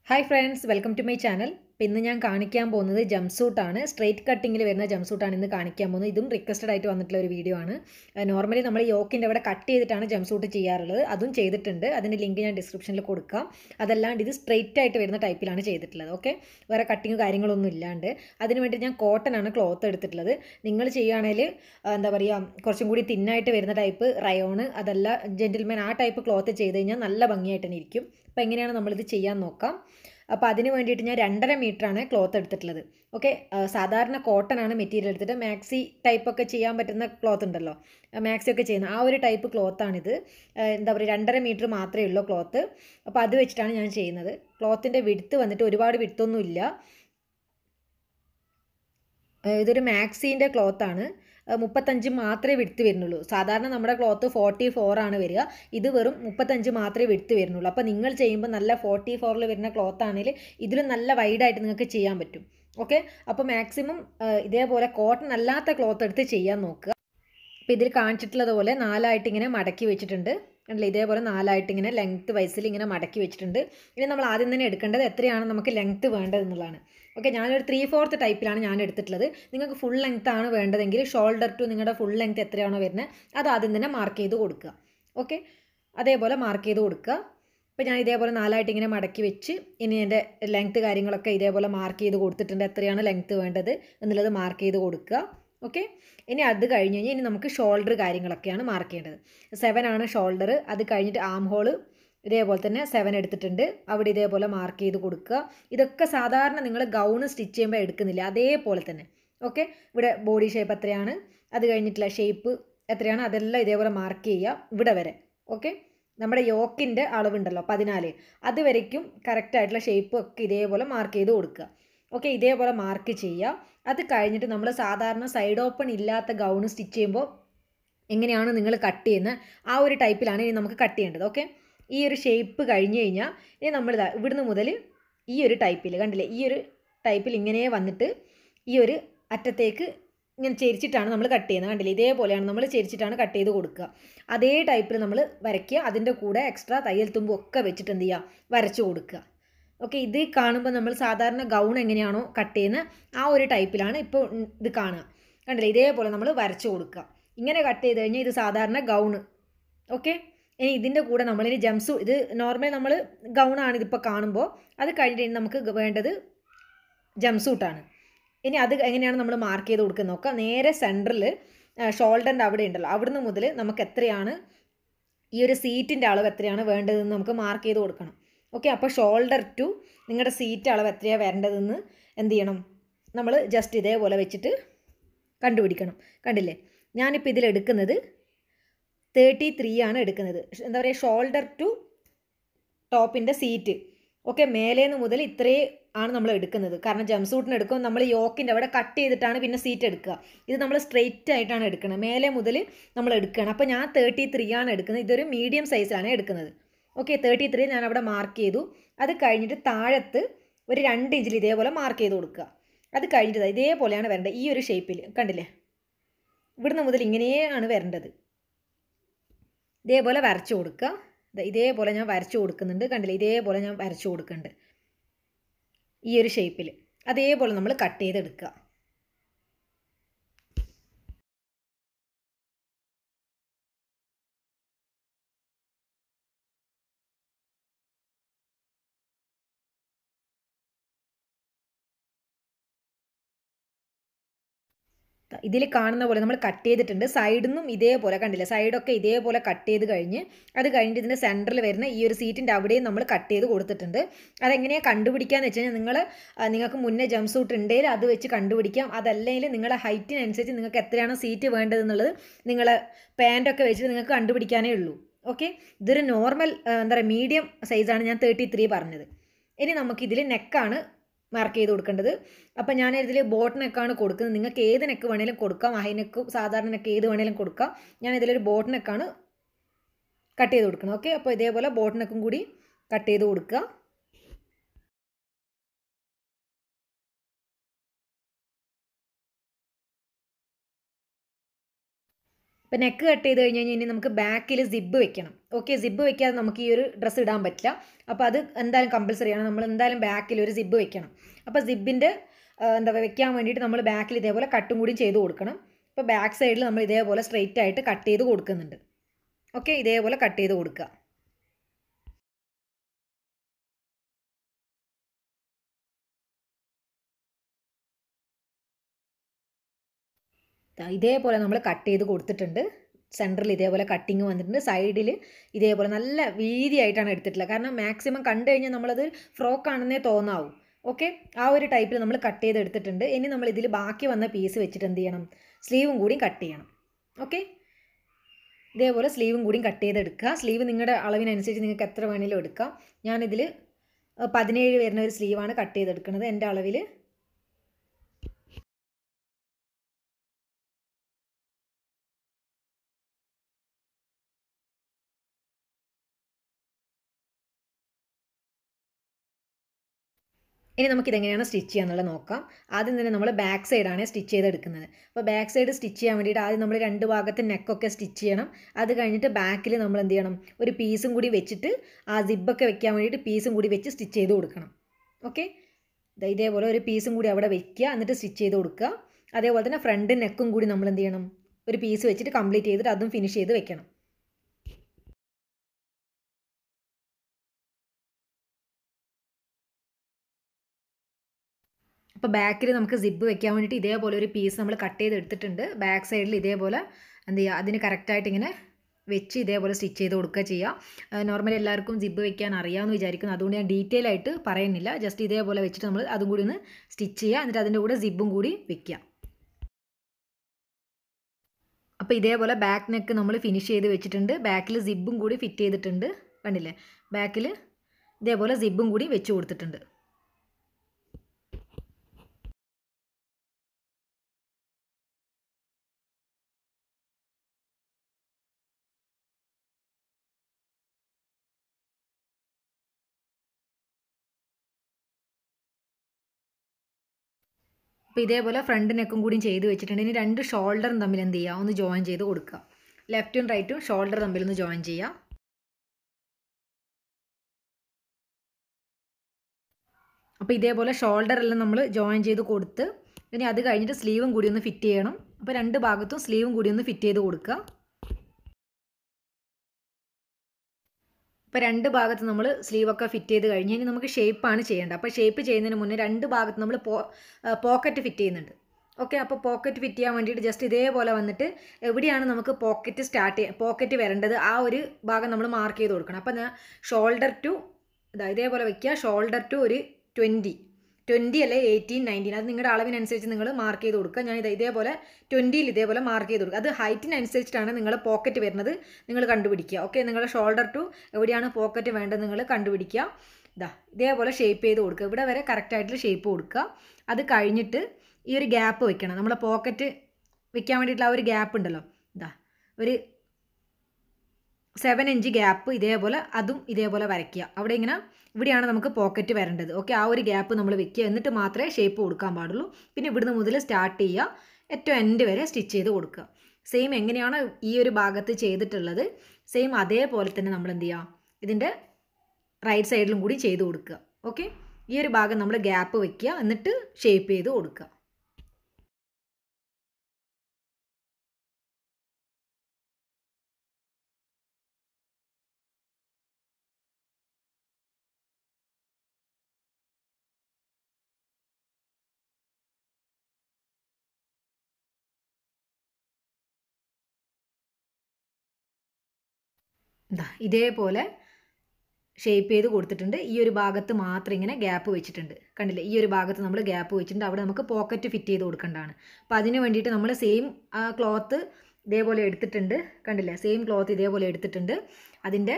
hi friends welcome to my channel അപ്പോൾ ഇന്ന് ഞാൻ കാണിക്കാൻ പോകുന്നത് ജംസൂട്ടാണ് സ്ട്രെയിറ്റ് കട്ടിങ്ങിൽ വരുന്ന ജംസൂട്ടാണ് ഇന്ന് കാണിക്കാൻ പോകുന്നത് ഇതും റിക്വസ്റ്റഡ് ആയിട്ട് വന്നിട്ടുള്ള ഒരു വീഡിയോ ആണ് നോർമലി നമ്മൾ യോക്കിൻ്റെ അവിടെ കട്ട് ചെയ്തിട്ടാണ് ജംസൂട്ട് ചെയ്യാറുള്ളത് അതും ചെയ്തിട്ടുണ്ട് അതിൻ്റെ ലിങ്ക് ഞാൻ ഡിസ്ക്രിപ്ഷനിൽ കൊടുക്കാം അതല്ലാണ്ട് ഇത് സ്ട്രെയിറ്റ് ആയിട്ട് വരുന്ന ടൈപ്പിലാണ് ചെയ്തിട്ടുള്ളത് ഓക്കെ വേറെ കട്ടിങ് കാര്യങ്ങളൊന്നും ഇല്ലാണ്ട് അതിന് വേണ്ടി ഞാൻ കോട്ടൺ ആണ് ക്ലോത്ത് എടുത്തിട്ടുള്ളത് നിങ്ങൾ ചെയ്യുകയാണെങ്കിൽ എന്താ പറയുക കുറച്ചും കൂടി തിന്നായിട്ട് വരുന്ന ടൈപ്പ് റയോണ് അതല്ല ജെൻറ്റിൽമാൻ ആ ടൈപ്പ് ക്ലോത്ത് ചെയ്ത് കഴിഞ്ഞാൽ നല്ല ഭംഗിയായിട്ട് തന്നെ ഇരിക്കും അപ്പോൾ എങ്ങനെയാണ് നമ്മളിത് ചെയ്യാൻ നോക്കാം അപ്പോൾ അതിന് വേണ്ടിയിട്ട് ഞാൻ രണ്ടര മീറ്ററാണ് ക്ലോത്ത് എടുത്തിട്ടുള്ളത് ഓക്കെ സാധാരണ കോട്ടൺ ആണ് മെറ്റീരിയൽ എടുത്തിട്ട് മാക്സി ടൈപ്പൊക്കെ ചെയ്യാൻ പറ്റുന്ന ക്ലോത്ത് ഉണ്ടല്ലോ മാക്സി ഒക്കെ ചെയ്യുന്ന ആ ഒരു ടൈപ്പ് ക്ലോത്താണിത് എന്താ പറയുക രണ്ടര മീറ്റർ മാത്രമേ ഉള്ളൂ ക്ലോത്ത് അപ്പോൾ അത് വെച്ചിട്ടാണ് ഞാൻ ചെയ്യുന്നത് ക്ലോത്തിൻ്റെ വിടുത്ത് വന്നിട്ട് ഒരുപാട് വിടുത്തൊന്നും ഇല്ല ഇതൊരു മാക്സീൻ്റെ ക്ലോത്താണ് മുപ്പത്തഞ്ച് മാത്രമേ വിടുത്ത് വരുന്നുള്ളൂ സാധാരണ നമ്മുടെ ക്ലോത്ത് ഫോർട്ടി ഫോർ ആണ് വരിക ഇത് വെറും മുപ്പത്തഞ്ച് മാത്രമേ വിടുത്ത് വരുന്നുള്ളൂ അപ്പോൾ നിങ്ങൾ ചെയ്യുമ്പോൾ നല്ല ഫോർട്ടി ഫോറിൽ വരുന്ന ക്ലോത്ത് ആണെങ്കിൽ ഇതിലും നല്ല വൈഡായിട്ട് നിങ്ങൾക്ക് ചെയ്യാൻ പറ്റും ഓക്കെ അപ്പോൾ മാക്സിമം ഇതേപോലെ കോട്ടൺ അല്ലാത്ത ക്ലോത്ത് എടുത്ത് ചെയ്യാൻ നോക്കുക അപ്പോൾ ഇതിൽ കാണിച്ചിട്ടുള്ളത് പോലെ നാലായിട്ട് ഇങ്ങനെ മടക്കി വെച്ചിട്ടുണ്ട് അല്ലേ ഇതേപോലെ നാലായിട്ട് ഇങ്ങനെ ലെങ്ത്ത് വൈസിൽ ഇങ്ങനെ മടക്കി വെച്ചിട്ടുണ്ട് ഇനി നമ്മൾ ആദ്യം തന്നെ എടുക്കേണ്ടത് എത്രയാണ് നമുക്ക് ലെങ്ത്ത് വേണ്ടത് എന്നുള്ളതാണ് ഓക്കെ ഞാനൊരു ത്രീ ഫോർത്ത് ടൈപ്പിലാണ് ഞാൻ എടുത്തിട്ടുള്ളത് നിങ്ങൾക്ക് ഫുൾ ലെങ്ത് ആണ് വേണ്ടതെങ്കിൽ ഷോൾഡർ ടു നിങ്ങളുടെ ഫുൾ ലെങ്ത് എത്രയാണോ വരുന്നത് അത് ആദ്യം തന്നെ മാർക്ക് ചെയ്ത് കൊടുക്കുക ഓക്കെ അതേപോലെ മാർക്ക് ചെയ്ത് കൊടുക്കുക ഇപ്പോൾ ഞാൻ ഇതേപോലെ നാലായിട്ട് ഇങ്ങനെ മടക്കി വെച്ച് ഇനി എൻ്റെ ലെങ്ത്ത് കാര്യങ്ങളൊക്കെ ഇതേപോലെ മാർക്ക് ചെയ്ത് കൊടുത്തിട്ടുണ്ട് എത്രയാണ് ലെങ്ത്ത് വേണ്ടത് എന്നുള്ളത് മാർക്ക് ചെയ്ത് കൊടുക്കുക ഓക്കെ ഇനി അത് കഴിഞ്ഞ് കഴിഞ്ഞാൽ ഇനി നമുക്ക് ഷോൾഡർ കാര്യങ്ങളൊക്കെയാണ് മാർക്ക് ചെയ്യേണ്ടത് സെവൻ ആണ് ഷോൾഡർ അത് കഴിഞ്ഞിട്ട് ആം ഹോള് ഇതേപോലെ തന്നെ സെവൻ എടുത്തിട്ടുണ്ട് അവിടെ ഇതേപോലെ മാർക്ക് ചെയ്ത് കൊടുക്കുക ഇതൊക്കെ സാധാരണ നിങ്ങൾ ഗൗണ് സ്റ്റിച്ച് ചെയ്യുമ്പോൾ എടുക്കുന്നില്ല അതേപോലെ തന്നെ ഓക്കെ ഇവിടെ ബോഡി ഷേപ്പ് എത്രയാണ് അത് കഴിഞ്ഞിട്ടുള്ള ഷേപ്പ് എത്രയാണ് അതെല്ലാം ഇതേപോലെ മാർക്ക് ചെയ്യുക ഇവിടെ വരെ ഓക്കെ നമ്മുടെ യോക്കിൻ്റെ അളവുണ്ടല്ലോ പതിനാല് അത് വരയ്ക്കും കറക്റ്റായിട്ടുള്ള ഷേപ്പ് ഒക്കെ ഇതേപോലെ മാർക്ക് ചെയ്ത് കൊടുക്കുക ഓക്കെ ഇതേപോലെ മാർക്ക് ചെയ്യുക അത് കഴിഞ്ഞിട്ട് നമ്മൾ സാധാരണ സൈഡ് ഓപ്പൺ ഇല്ലാത്ത ഗൗണ് സ്റ്റിച്ച് ചെയ്യുമ്പോൾ എങ്ങനെയാണ് നിങ്ങൾ കട്ട് ചെയ്യുന്നത് ആ ഒരു ടൈപ്പിലാണ് ഇനി നമുക്ക് കട്ട് ചെയ്യേണ്ടത് ഓക്കെ ഈ ഒരു ഷേപ്പ് കഴിഞ്ഞ് കഴിഞ്ഞാൽ ഇനി നമ്മൾ ഇതാ ഇവിടുന്ന് മുതൽ ഈ ഒരു ടൈപ്പിൽ കണ്ടില്ലേ ഈ ഒരു ടൈപ്പിൽ ഇങ്ങനെ വന്നിട്ട് ഈ ഒരു അറ്റത്തേക്ക് ഇങ്ങനെ ചെരിച്ചിട്ടാണ് നമ്മൾ കട്ട് ചെയ്യുന്നത് കണ്ടില്ലേ ഇതേപോലെയാണ് നമ്മൾ ചെരിച്ചിട്ടാണ് കട്ട് ചെയ്ത് കൊടുക്കുക അതേ ടൈപ്പിൽ നമ്മൾ വരയ്ക്കുക അതിൻ്റെ കൂടെ എക്സ്ട്രാ തയ്യൽ തുമ്പും ഒക്കെ വെച്ചിട്ട് എന്ത് ചെയ്യുക വരച്ചു കൊടുക്കുക ഓക്കെ ഇത് കാണുമ്പോൾ നമ്മൾ സാധാരണ ഗൗൺ എങ്ങനെയാണോ കട്ട് ചെയ്യുന്നത് ആ ഒരു ടൈപ്പിലാണ് ഇപ്പോൾ ഇത് കാണുക കണ്ടില്ലേ ഇതേപോലെ നമ്മൾ വരച്ചു കൊടുക്കുക ഇങ്ങനെ കട്ട് ചെയ്ത് കഴിഞ്ഞാൽ ഇത് സാധാരണ ഗൗണ് ഓക്കെ ഇനി ഇതിൻ്റെ കൂടെ നമ്മളിനി ജംസു ഇത് നോർമലി നമ്മൾ ഗൗണാണ് ഇതിപ്പോൾ കാണുമ്പോൾ അത് കഴിഞ്ഞിട്ട് നമുക്ക് വേണ്ടത് ജംസൂട്ടാണ് ഇനി അത് എങ്ങനെയാണ് നമ്മൾ മാർക്ക് ചെയ്ത് കൊടുക്കുന്നത് നോക്കാം നേരെ സെൻറ്ററിൽ ഷോൾഡറിൻ്റെ അവിടെ ഉണ്ടല്ലോ അവിടുന്ന് മുതൽ നമുക്ക് എത്രയാണ് ഈ ഒരു സീറ്റിൻ്റെ അളവ് എത്രയാണ് വേണ്ടതെന്ന് നമുക്ക് മാർക്ക് ചെയ്ത് കൊടുക്കണം ഓക്കെ അപ്പോൾ ഷോൾഡർ ടു നിങ്ങളുടെ സീറ്റ് അളവ് എത്രയാണ് വരേണ്ടതെന്ന് എന്ത് ചെയ്യണം നമ്മൾ ജസ്റ്റ് ഇതേപോലെ വെച്ചിട്ട് കണ്ടുപിടിക്കണം കണ്ടില്ലേ ഞാനിപ്പോൾ ഇതിൽ എടുക്കുന്നത് തേർട്ടി ത്രീ ആണ് എടുക്കുന്നത് എന്താ പറയുക ഷോൾഡർ ടു ടോപ്പിൻ്റെ സീറ്റ് ഓക്കെ മേലേന്ന് മുതൽ ഇത്രേ ആണ് നമ്മൾ എടുക്കുന്നത് കാരണം ജംസൂട്ടിന് എടുക്കും നമ്മൾ യോക്കിൻ്റെ അവിടെ കട്ട് ചെയ്തിട്ടാണ് പിന്നെ സീറ്റ് എടുക്കുക ഇത് നമ്മൾ സ്ട്രെയിറ്റ് ആയിട്ടാണ് എടുക്കുന്നത് മേലെ മുതൽ നമ്മൾ എടുക്കുകയാണ് അപ്പോൾ ഞാൻ തേർട്ടി ത്രീ ആണ് എടുക്കുന്നത് ഇതൊരു മീഡിയം സൈസിലാണ് എടുക്കുന്നത് ഓക്കെ തേർട്ടി ത്രീ ഞാൻ അവിടെ മാർക്ക് ചെയ്തു അത് കഴിഞ്ഞിട്ട് താഴത്ത് ഒരു രണ്ട് ഇഞ്ചിൽ ഇതേപോലെ മാർക്ക് ചെയ്ത് കൊടുക്കുക അത് കഴിഞ്ഞിട്ട് ഇതേപോലെയാണ് വരേണ്ടത് ഈ ഒരു ഷേപ്പിൽ കണ്ടില്ലേ ഇവിടുന്ന് മുതൽ ഇങ്ങനെയാണ് വരേണ്ടത് ഇതേപോലെ വരച്ചു കൊടുക്കുക ഇതേപോലെ ഞാൻ വരച്ചു കൊടുക്കുന്നുണ്ട് കണ്ടില്ലേ ഇതേപോലെ ഞാൻ വരച്ചു കൊടുക്കുന്നുണ്ട് ഈ ഒരു ഷേപ്പിൽ അതേപോലെ നമ്മൾ കട്ട് ചെയ്തെടുക്കുക ഇതിൽ കാണുന്ന പോലെ നമ്മൾ കട്ട് ചെയ്തിട്ടുണ്ട് സൈഡിൽ നിന്നും ഇതേപോലെ കണ്ടില്ല സൈഡൊക്കെ ഇതേപോലെ കട്ട് ചെയ്ത് കഴിഞ്ഞ് അത് കഴിഞ്ഞിട്ട് ഇതിൻ്റെ സെൻറ്ററിൽ വരുന്ന ഈ ഒരു സീറ്റിൻ്റെ അവിടെയും നമ്മൾ കട്ട് ചെയ്ത് കൊടുത്തിട്ടുണ്ട് അതെങ്ങനെയാണ് കണ്ടുപിടിക്കാന്ന് വെച്ച് കഴിഞ്ഞാൽ നിങ്ങൾ നിങ്ങൾക്ക് മുന്നേ ജംപ് സൂട്ട് ഉണ്ടെങ്കിൽ അത് വെച്ച് കണ്ടുപിടിക്കാം അതല്ലെങ്കിൽ നിങ്ങളുടെ ഹൈറ്റിനനുസരിച്ച് നിങ്ങൾക്ക് എത്രയാണോ സീറ്റ് വേണ്ടതെന്നുള്ളത് നിങ്ങൾ പാൻറ്റൊക്കെ വെച്ചിട്ട് നിങ്ങൾക്ക് കണ്ടുപിടിക്കാനേ ഉള്ളൂ ഓക്കെ ഇതൊരു നോർമൽ എന്താ പറയുക മീഡിയം സൈസാണ് ഞാൻ തേർട്ടി ത്രീ പറഞ്ഞത് ഇനി നമുക്കിതിൽ നെക്കാണ് മാർക്ക് ചെയ്ത് കൊടുക്കേണ്ടത് അപ്പം ഞാൻ ഇതിൽ ബോട്ട് നെക്കാണ് കൊടുക്കുന്നത് നിങ്ങൾക്ക് ഏത് നെക്ക് വേണേലും കൊടുക്കാം ഹൈ നെക്ക് സാധാരണ നെക്ക് ഏത് വേണേലും കൊടുക്കാം ഞാൻ ഇതിലൊരു ബോട്ട് നെക്കാണ് കട്ട് ചെയ്ത് കൊടുക്കുന്നത് ഓക്കെ അപ്പോൾ ഇതേപോലെ ബോട്ട് നെക്കും കൂടി കട്ട് ചെയ്ത് കൊടുക്കുക ഇപ്പം നെക്ക് കട്ട് ചെയ്ത് കഴിഞ്ഞ് കഴിഞ്ഞാൽ ഇനി നമുക്ക് ബാക്കിൽ സിബ് വെക്കണം ഓക്കെ സിബ് വെക്കാതെ നമുക്ക് ഈ ഒരു ഡ്രസ്സ് ഇടാൻ പറ്റില്ല അപ്പോൾ അത് എന്തായാലും കമ്പൽസറി ആണ് നമ്മൾ എന്തായാലും ബാക്കിൽ ഒരു സിബ് വെക്കണം അപ്പോൾ സിബിൻ്റെ എന്താ വെക്കാൻ വേണ്ടിയിട്ട് നമ്മൾ ബാക്കിൽ ഇതേപോലെ കട്ടും കൂടി ചെയ്ത് കൊടുക്കണം അപ്പോൾ ബാക്ക് സൈഡിൽ നമ്മൾ ഇതേപോലെ സ്ട്രെയിറ്റ് ആയിട്ട് കട്ട് ചെയ്ത് കൊടുക്കുന്നുണ്ട് ഓക്കെ ഇതേപോലെ കട്ട് ചെയ്ത് കൊടുക്കുക ഇതേപോലെ നമ്മൾ കട്ട് ചെയ്ത് കൊടുത്തിട്ടുണ്ട് സെൻറ്ററിൽ ഇതേപോലെ കട്ടിങ് വന്നിട്ടുണ്ട് സൈഡിൽ ഇതേപോലെ നല്ല വീതിയായിട്ടാണ് എടുത്തിട്ടുള്ളത് കാരണം മാക്സിമം കണ്ടു കഴിഞ്ഞാൽ നമ്മളത് ഫ്രോക്കാണെന്നേ തോന്നാവും ഓക്കെ ആ ഒരു ടൈപ്പിൽ നമ്മൾ കട്ട് ചെയ്ത് എടുത്തിട്ടുണ്ട് ഇനി നമ്മൾ ഇതിൽ ബാക്കി വന്ന പീസ് വെച്ചിട്ട് എന്ത് ചെയ്യണം സ്ലീവും കൂടി കട്ട് ചെയ്യണം ഓക്കെ ഇതേപോലെ സ്ലീവും കൂടി കട്ട് ചെയ്തെടുക്കുക സ്ലീവ് നിങ്ങളുടെ അളവിനനുസരിച്ച് നിങ്ങൾക്ക് എത്ര വേണമെങ്കിലും എടുക്കാം ഞാനിതിൽ പതിനേഴ് വരുന്ന ഒരു സ്ലീവാണ് കട്ട് ചെയ്തെടുക്കുന്നത് എൻ്റെ അളവിൽ ഇനി നമുക്ക് ഇതെങ്ങനെയാണ് സ്റ്റിച്ച് ചെയ്യാന്നുള്ളത് നോക്കാം ആദ്യം തന്നെ നമ്മൾ ബാക്ക് സൈഡാണ് സ്റ്റിച്ച് ചെയ്തെടുക്കുന്നത് അപ്പോൾ ബാക്ക് സൈഡ് സ്റ്റിച്ച് ചെയ്യാൻ വേണ്ടിയിട്ട് ആദ്യം നമ്മൾ രണ്ട് ഭാഗത്ത് നെക്കൊക്കെ സ്റ്റിച്ച് ചെയ്യണം അത് കഴിഞ്ഞിട്ട് ബാക്കിൽ നമ്മൾ എന്ത് ചെയ്യണം ഒരു പീസും കൂടി വെച്ചിട്ട് ആ സിബൊക്കെ വെക്കാൻ വേണ്ടിയിട്ട് പീസും കൂടി വെച്ച് സ്റ്റിച്ച് ചെയ്ത് കൊടുക്കണം ഓക്കെ ഇതേപോലെ ഒരു പീസും കൂടി അവിടെ വെക്കുക എന്നിട്ട് സ്റ്റിച്ച് ചെയ്ത് കൊടുക്കുക അതേപോലെ തന്നെ ഫ്രണ്ട് നെക്കും കൂടി നമ്മൾ എന്ത് ചെയ്യണം ഒരു പീസ് വെച്ചിട്ട് കംപ്ലീറ്റ് ചെയ്തിട്ട് അതും ഫിനിഷ് ചെയ്ത് വെക്കണം അപ്പോൾ ബാക്കിൽ നമുക്ക് സിബ് വെക്കാൻ വേണ്ടിയിട്ട് ഇതേപോലെ ഒരു പീസ് നമ്മൾ കട്ട് ചെയ്ത് എടുത്തിട്ടുണ്ട് ബാക്ക് സൈഡിൽ ഇതേപോലെ എന്ത് ചെയ്യുക അതിന് കറക്റ്റായിട്ട് ഇങ്ങനെ വെച്ച് ഇതേപോലെ സ്റ്റിച്ച് ചെയ്ത് കൊടുക്കുക ചെയ്യുക നോർമലി എല്ലാവർക്കും സിബ് വെക്കാൻ അറിയാമെന്ന് വിചാരിക്കുന്നു അതുകൊണ്ട് ഞാൻ ഡീറ്റെയിൽ ആയിട്ട് പറയുന്നില്ല ജസ്റ്റ് ഇതേപോലെ വെച്ചിട്ട് നമ്മൾ അതും കൂടി ഒന്ന് സ്റ്റിച്ച് ചെയ്യുക എന്നിട്ട് അതിൻ്റെ കൂടെ സിബും കൂടി വെക്കുക അപ്പോൾ ഇതേപോലെ ബാക്ക് നെക്ക് നമ്മൾ ഫിനിഷ് ചെയ്ത് വെച്ചിട്ടുണ്ട് ബാക്കിൽ സിബും കൂടി ഫിറ്റ് ചെയ്തിട്ടുണ്ട് കണ്ടില്ലേ ബാക്കിൽ ഇതേപോലെ സിബും കൂടി വെച്ച് കൊടുത്തിട്ടുണ്ട് അപ്പോൾ ഇതേപോലെ ഫ്രണ്ട് നെക്കും കൂടി ചെയ്ത് വെച്ചിട്ടുണ്ട് ഇനി രണ്ട് ഷോൾഡറും തമ്മിൽ എന്ത് ചെയ്യുക ഒന്ന് ജോയിൻ ചെയ്ത് കൊടുക്കുക ലെഫ്റ്റും റൈറ്റും ഷോൾഡർ തമ്മിൽ ഒന്ന് ജോയിൻ ചെയ്യുക അപ്പോൾ ഇതേപോലെ ഷോൾഡറെല്ലാം നമ്മൾ ജോയിൻ ചെയ്ത് കൊടുത്ത് ഇനി അത് കഴിഞ്ഞിട്ട് സ്ലീവും കൂടി ഒന്ന് ഫിറ്റ് ചെയ്യണം അപ്പോൾ രണ്ട് ഭാഗത്തും സ്ലീവും കൂടി ഒന്ന് ഫിറ്റ് ചെയ്ത് കൊടുക്കുക ഇപ്പോൾ രണ്ട് ഭാഗത്ത് നമ്മൾ സ്ലീവൊക്കെ ഫിറ്റ് ചെയ്ത് കഴിഞ്ഞ് ഇനി നമുക്ക് ഷേപ്പാണ് ചെയ്യേണ്ടത് അപ്പോൾ ഷേപ്പ് ചെയ്യുന്നതിന് മുന്നേ രണ്ട് ഭാഗത്ത് നമ്മൾ പോ പോക്കറ്റ് ഫിറ്റ് ചെയ്യുന്നുണ്ട് ഓക്കെ അപ്പോൾ പോക്കറ്റ് ഫിറ്റ് ചെയ്യാൻ വേണ്ടിയിട്ട് ജസ്റ്റ് ഇതേപോലെ വന്നിട്ട് എവിടെയാണ് നമുക്ക് പോക്കറ്റ് സ്റ്റാർട്ട് ചെയ്യാൻ പോക്കറ്റ് വരേണ്ടത് ആ ഒരു ഭാഗം നമ്മൾ മാർക്ക് ചെയ്ത് കൊടുക്കണം അപ്പോൾ ഞാൻ ഷോൾഡർ ടു ഇതാ ഇതേപോലെ വെക്കുക ഷോൾഡർ ടു ഒരു ട്വൻറ്റി ട്വൻറ്റി അല്ലെ എയ്റ്റീൻ നയൻറ്റീൻ അത് നിങ്ങളുടെ അളവിനനുസരിച്ച് നിങ്ങൾ മാർക്ക് ചെയ്ത് കൊടുക്കുക ഞാൻ ഇത് ഇതേപോലെ ട്വൻറ്റിയിൽ ഇതേപോലെ മാർക്ക് ചെയ്ത് കൊടുക്കുക അത് ഹൈറ്റിനനുസരിച്ചിട്ടാണ് നിങ്ങളുടെ പോക്കറ്റ് വരുന്നത് നിങ്ങൾ കണ്ടുപിടിക്കുക ഓക്കെ നിങ്ങളുടെ ഷോൾഡർ ടു എവിടെയാണ് പോക്കറ്റ് വേണ്ടത് നിങ്ങൾ കണ്ടുപിടിക്കുക ഇതാ ഇതേപോലെ ഷേപ്പ് ചെയ്ത് കൊടുക്കുക ഇവിടെ വരെ കറക്റ്റായിട്ടുള്ള ഷേപ്പ് കൊടുക്കുക അത് കഴിഞ്ഞിട്ട് ഈ ഒരു ഗ്യാപ്പ് വെക്കണം നമ്മുടെ പോക്കറ്റ് വെക്കാൻ വേണ്ടിയിട്ടുള്ള ആ ഒരു ഗ്യാപ്പ് ഉണ്ടല്ലോ ഇതാ ഒരു സെവൻ ഇഞ്ച് ഗ്യാപ്പ് ഇതേപോലെ അതും ഇതേപോലെ വരയ്ക്കുക അവിടെ ഇങ്ങനെ ഇവിടെയാണ് നമുക്ക് പോക്കറ്റ് വരേണ്ടത് ഓക്കെ ആ ഒരു ഗ്യാപ്പ് നമ്മൾ വെക്കുക എന്നിട്ട് മാത്രമേ ഷേപ്പ് കൊടുക്കാൻ പാടുള്ളൂ പിന്നെ ഇവിടുന്ന് മുതൽ സ്റ്റാർട്ട് ചെയ്യുക ഏറ്റവും എൻഡ് വരെ സ്റ്റിച്ച് ചെയ്ത് കൊടുക്കുക സെയിം എങ്ങനെയാണോ ഈ ഒരു ഭാഗത്ത് ചെയ്തിട്ടുള്ളത് സെയിം അതേപോലെ തന്നെ നമ്മൾ എന്ത് ചെയ്യുക ഇതിൻ്റെ റൈറ്റ് സൈഡിലും കൂടി ചെയ്ത് കൊടുക്കുക ഓക്കെ ഈ ഒരു ഭാഗം നമ്മൾ ഗ്യാപ്പ് വെക്കുക എന്നിട്ട് ഷേപ്പ് ചെയ്ത് കൊടുക്കുക ഇതാ ഇതേപോലെ ഷേപ്പ് ചെയ്ത് കൊടുത്തിട്ടുണ്ട് ഈ ഒരു ഭാഗത്ത് മാത്രം ഇങ്ങനെ ഗ്യാപ്പ് വെച്ചിട്ടുണ്ട് കണ്ടില്ലേ ഈ ഒരു ഭാഗത്ത് നമ്മൾ ഗ്യാപ്പ് വെച്ചിട്ടുണ്ട് അവിടെ നമുക്ക് പോക്കറ്റ് ഫിറ്റ് ചെയ്ത് കൊടുക്കേണ്ടതാണ് അപ്പോൾ അതിന് വേണ്ടിയിട്ട് നമ്മൾ സെയിം ആ ക്ലോത്ത് ഇതേപോലെ എടുത്തിട്ടുണ്ട് കണ്ടില്ലേ സെയിം ക്ലോത്ത് ഇതേപോലെ എടുത്തിട്ടുണ്ട് അതിൻ്റെ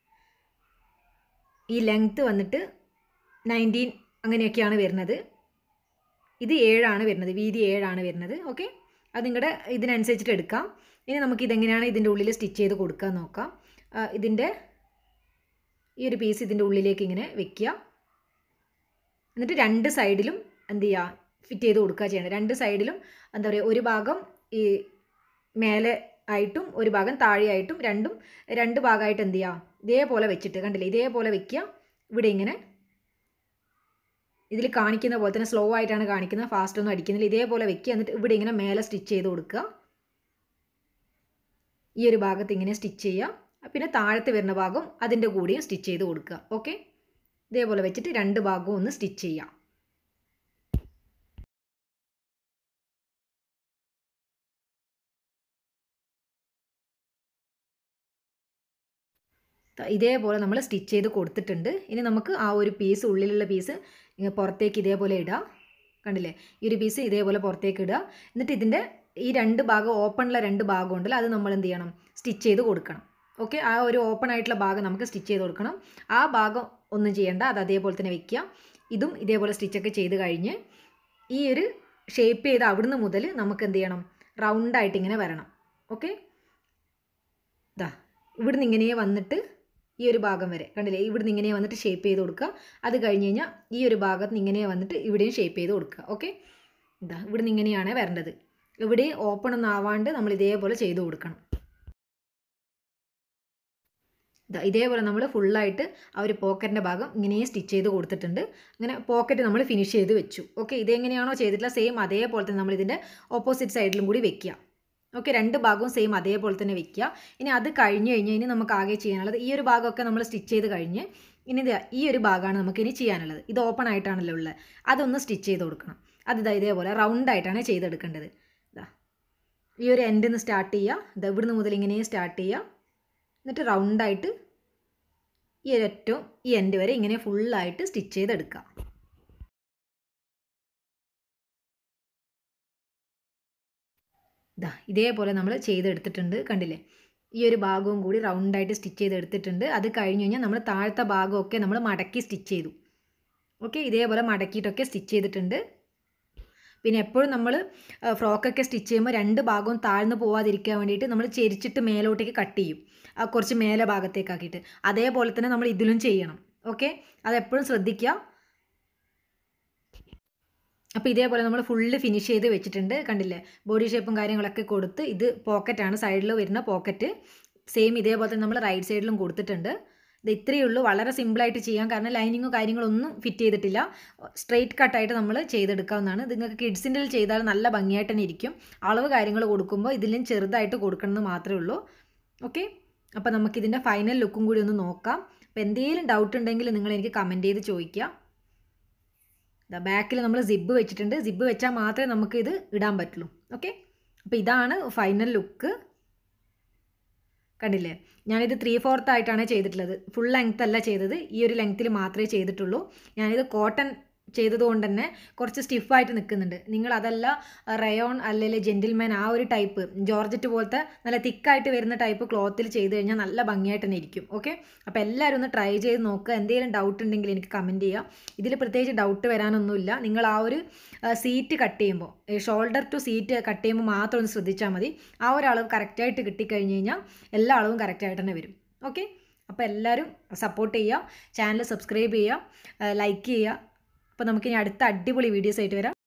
ഈ ലെങ്ത്ത് വന്നിട്ട് നയൻറ്റീൻ അങ്ങനെയൊക്കെയാണ് വരുന്നത് ഇത് ഏഴാണ് വരുന്നത് വീതി ഏഴാണ് വരുന്നത് ഓക്കെ അത് നിങ്ങളുടെ ഇതിനനുസരിച്ചിട്ട് എടുക്കാം ഇനി നമുക്ക് ഇതെങ്ങനെയാണ് ഇതിൻ്റെ ഉള്ളിൽ സ്റ്റിച്ച് ചെയ്ത് കൊടുക്കാൻ നോക്കാം ഇതിൻ്റെ ഈ ഒരു പീസ് ഇതിൻ്റെ ഉള്ളിലേക്ക് ഇങ്ങനെ വെക്കുക എന്നിട്ട് രണ്ട് സൈഡിലും എന്ത് ചെയ്യുക ഫിറ്റ് ചെയ്ത് കൊടുക്കുക ചെയ്യണം രണ്ട് സൈഡിലും എന്താ പറയുക ഒരു ഭാഗം ഈ മേലെ ആയിട്ടും ഒരു ഭാഗം താഴെയായിട്ടും രണ്ടും രണ്ട് ഭാഗമായിട്ട് എന്ത് ചെയ്യുക ഇതേപോലെ വെച്ചിട്ട് കണ്ടില്ലേ ഇതേപോലെ വെക്കുക ഇവിടെ ഇങ്ങനെ ഇതിൽ കാണിക്കുന്ന പോലെ തന്നെ സ്ലോ ആയിട്ടാണ് കാണിക്കുന്നത് ഫാസ്റ്റ് ഒന്നും അടിക്കുന്നില്ല ഇതേപോലെ വെക്കുക എന്നിട്ട് ഇവിടെ ഇങ്ങനെ മേലെ സ്റ്റിച്ച് ചെയ്ത് കൊടുക്കുക ഈ ഒരു ഭാഗത്ത് ഇങ്ങനെ സ്റ്റിച്ച് ചെയ്യുക പിന്നെ താഴത്ത് വരുന്ന ഭാഗം അതിൻ്റെ കൂടെയും സ്റ്റിച്ച് ചെയ്ത് കൊടുക്കുക ഓക്കെ ഇതേപോലെ വെച്ചിട്ട് രണ്ട് ഭാഗവും ഒന്ന് സ്റ്റിച്ച് ചെയ്യാം ഇതേപോലെ നമ്മൾ സ്റ്റിച്ച് ചെയ്ത് കൊടുത്തിട്ടുണ്ട് ഇനി നമുക്ക് ആ ഒരു പീസ് ഉള്ളിലുള്ള പീസ് പുറത്തേക്ക് ഇതേപോലെ ഇടാം കണ്ടില്ലേ ഈ ഒരു പീസ് ഇതേപോലെ പുറത്തേക്ക് ഇടുക എന്നിട്ട് ഇതിൻ്റെ ഈ രണ്ട് ഭാഗം ഓപ്പണുള്ള രണ്ട് ഭാഗം ഉണ്ടല്ലോ അത് നമ്മൾ എന്ത് ചെയ്യണം സ്റ്റിച്ച് ചെയ്ത് കൊടുക്കണം ഓക്കെ ആ ഒരു ഓപ്പൺ ആയിട്ടുള്ള ഭാഗം നമുക്ക് സ്റ്റിച്ച് ചെയ്ത് കൊടുക്കണം ആ ഭാഗം ഒന്നും ചെയ്യേണ്ട അത് അതേപോലെ തന്നെ വെക്കുക ഇതും ഇതേപോലെ സ്റ്റിച്ചൊക്കെ ചെയ്ത് കഴിഞ്ഞ് ഈ ഒരു ഷേപ്പ് ചെയ്ത് അവിടുന്ന് മുതൽ നമുക്ക് എന്ത് ചെയ്യണം റൗണ്ടായിട്ട് ഇങ്ങനെ വരണം ഓക്കെ ഇതാ ഇവിടുന്ന് ഇങ്ങനെ വന്നിട്ട് ഈ ഒരു ഭാഗം വരെ കണ്ടില്ലേ ഇവിടുന്ന് ഇങ്ങനെ വന്നിട്ട് ഷേപ്പ് ചെയ്ത് കൊടുക്കുക അത് കഴിഞ്ഞ് കഴിഞ്ഞാൽ ഈ ഒരു ഭാഗത്ത് നിന്ന് ഇങ്ങനെ വന്നിട്ട് ഇവിടെയും ഷേപ്പ് ചെയ്ത് കൊടുക്കുക ഓക്കെ ഇതാ ഇവിടുന്ന് ഇങ്ങനെയാണ് വരേണ്ടത് ഇവിടെ ഓപ്പൺ ഒന്നും ആവാണ്ട് നമ്മൾ ഇതേപോലെ ചെയ്ത് കൊടുക്കണം ഇതാ ഇതേപോലെ നമ്മൾ ഫുള്ളായിട്ട് ആ ഒരു പോക്കറ്റിൻ്റെ ഭാഗം ഇങ്ങനെ സ്റ്റിച്ച് ചെയ്ത് കൊടുത്തിട്ടുണ്ട് അങ്ങനെ പോക്കറ്റ് നമ്മൾ ഫിനിഷ് ചെയ്ത് വെച്ചു ഓക്കെ ഇതെങ്ങനെയാണോ ചെയ്തിട്ടുള്ള സെയിം അതേപോലെ തന്നെ നമ്മൾ ഇതിൻ്റെ ഓപ്പോസിറ്റ് സൈഡിലും കൂടി വെക്കുക ഓക്കെ രണ്ട് ഭാഗവും സെയിം അതേപോലെ തന്നെ വെക്കുക ഇനി അത് കഴിഞ്ഞ് കഴിഞ്ഞ് ഇനി നമുക്ക് ആകെ ചെയ്യാനുള്ളത് ഈ ഒരു ഭാഗമൊക്കെ നമ്മൾ സ്റ്റിച്ച് ചെയ്ത് കഴിഞ്ഞ് ഇനി ഇത് ഈ ഒരു ഭാഗമാണ് നമുക്ക് ഇനി ചെയ്യാനുള്ളത് ഇത് ഓപ്പൺ ആയിട്ടാണല്ലോ ഉള്ളത് അതൊന്ന് സ്റ്റിച്ച് ചെയ്ത് കൊടുക്കണം അത് ഇതാ ഇതേപോലെ റൗണ്ട് ആയിട്ടാണ് ചെയ്തെടുക്കേണ്ടത് ഇതാ ഈ ഒരു എൻഡിൽ നിന്ന് സ്റ്റാർട്ട് ചെയ്യുക ഇത് ഇവിടുന്ന് മുതൽ ഇങ്ങനെ സ്റ്റാർട്ട് ചെയ്യുക എന്നിട്ട് റൗണ്ടായിട്ട് ഈ ഒരു ഏറ്റവും ഈ എൻഡ് വരെ ഇങ്ങനെ ഫുള്ളായിട്ട് സ്റ്റിച്ച് ചെയ്തെടുക്കുക ഇതാ ഇതേപോലെ നമ്മൾ ചെയ്തെടുത്തിട്ടുണ്ട് കണ്ടില്ലേ ഈ ഒരു ഭാഗവും കൂടി റൗണ്ടായിട്ട് സ്റ്റിച്ച് ചെയ്തെടുത്തിട്ടുണ്ട് അത് കഴിഞ്ഞ് കഴിഞ്ഞാൽ നമ്മൾ താഴത്തെ ഭാഗമൊക്കെ നമ്മൾ മടക്കി സ്റ്റിച്ച് ചെയ്തു ഓക്കെ ഇതേപോലെ മടക്കിയിട്ടൊക്കെ സ്റ്റിച്ച് ചെയ്തിട്ടുണ്ട് പിന്നെ എപ്പോഴും നമ്മൾ ഫ്രോക്കൊക്കെ സ്റ്റിച്ച് ചെയ്യുമ്പോൾ രണ്ട് ഭാഗവും താഴ്ന്നു പോവാതിരിക്കാൻ വേണ്ടിയിട്ട് നമ്മൾ ചെരിച്ചിട്ട് മേലോട്ടേക്ക് കട്ട് ചെയ്യും കുറച്ച് മേലെ ഭാഗത്തേക്കാക്കിയിട്ട് അതേപോലെ തന്നെ നമ്മൾ ഇതിലും ചെയ്യണം ഓക്കെ അതെപ്പോഴും ശ്രദ്ധിക്കുക അപ്പോൾ ഇതേപോലെ നമ്മൾ ഫുള്ള് ഫിനിഷ് ചെയ്ത് വെച്ചിട്ടുണ്ട് കണ്ടില്ലേ ബോഡി ഷേപ്പും കാര്യങ്ങളൊക്കെ കൊടുത്ത് ഇത് പോക്കറ്റാണ് സൈഡിൽ വരുന്ന പോക്കറ്റ് സെയിം ഇതേപോലെ തന്നെ നമ്മൾ റൈറ്റ് സൈഡിലും കൊടുത്തിട്ടുണ്ട് ഇത് ഇത്രയേ ഉള്ളൂ വളരെ സിമ്പിളായിട്ട് ചെയ്യാം കാരണം ലൈനിങ്ങോ കാര്യങ്ങളൊന്നും ഫിറ്റ് ചെയ്തിട്ടില്ല സ്ട്രെയിറ്റ് കട്ടായിട്ട് നമ്മൾ ചെയ്തെടുക്കാവുന്നതാണ് ഇത് നിങ്ങൾക്ക് കിഡ്സിൻ്റെ ചെയ്താൽ നല്ല ഭംഗിയായിട്ട് തന്നെ ഇരിക്കും അളവ് കാര്യങ്ങൾ കൊടുക്കുമ്പോൾ ഇതിലും ചെറുതായിട്ട് കൊടുക്കണമെന്ന് മാത്രമേ ഉള്ളൂ ഓക്കെ അപ്പോൾ നമുക്കിതിൻ്റെ ഫൈനൽ ലുക്കും കൂടി ഒന്ന് നോക്കാം അപ്പോൾ എന്തെങ്കിലും ഡൗട്ട് ഉണ്ടെങ്കിൽ നിങ്ങൾ എനിക്ക് കമൻറ്റ് ചെയ്ത് ചോദിക്കുക ബാക്കിൽ നമ്മൾ സിബ് വെച്ചിട്ടുണ്ട് സിബ് വെച്ചാൽ മാത്രമേ നമുക്ക് ഇത് ഇടാൻ പറ്റുള്ളൂ ഓക്കെ അപ്പോൾ ഇതാണ് ഫൈനൽ ലുക്ക് കണ്ടില്ലേ ഞാനിത് ത്രീ ഫോർത്ത് ആയിട്ടാണ് ചെയ്തിട്ടുള്ളത് ഫുൾ ലെങ്ത് അല്ല ചെയ്തത് ഈ ഒരു ലെങ്ത്തിൽ മാത്രമേ ചെയ്തിട്ടുള്ളൂ ഞാനിത് കോട്ടൺ ചെയ്തതുകൊണ്ട് തന്നെ കുറച്ച് സ്റ്റിഫായിട്ട് നിൽക്കുന്നുണ്ട് നിങ്ങൾ അതല്ല റയോൺ അല്ലെങ്കിൽ ജെൻറ്റിൽമാൻ ആ ഒരു ടൈപ്പ് ജോർജറ്റ് പോലത്തെ നല്ല തിക്കായിട്ട് വരുന്ന ടൈപ്പ് ക്ലോത്തിൽ ചെയ്ത് കഴിഞ്ഞാൽ നല്ല ഭംഗിയായിട്ട് തന്നെ ഇരിക്കും ഓക്കെ അപ്പോൾ എല്ലാവരും ഒന്ന് ട്രൈ ചെയ്ത് നോക്കുക എന്തെങ്കിലും ഡൗട്ട് ഉണ്ടെങ്കിൽ എനിക്ക് കമൻറ്റ് ചെയ്യുക ഇതിൽ പ്രത്യേകിച്ച് ഡൗട്ട് വരാനൊന്നുമില്ല നിങ്ങൾ ആ ഒരു സീറ്റ് കട്ട് ചെയ്യുമ്പോൾ ഷോൾഡർ ടു സീറ്റ് കട്ട് ചെയ്യുമ്പോൾ മാത്രം ഒന്ന് ശ്രദ്ധിച്ചാൽ മതി ആ ഒരു അളവ് കറക്റ്റായിട്ട് കിട്ടിക്കഴിഞ്ഞ് കഴിഞ്ഞാൽ എല്ലാ അളവും കറക്റ്റായിട്ട് തന്നെ വരും ഓക്കെ അപ്പോൾ എല്ലാവരും സപ്പോർട്ട് ചെയ്യുക ചാനൽ സബ്സ്ക്രൈബ് ചെയ്യുക ലൈക്ക് ചെയ്യുക അപ്പോൾ നമുക്കിനി അടുത്ത അടിപൊളി വീഡിയോസ് ആയിട്ട് വരാം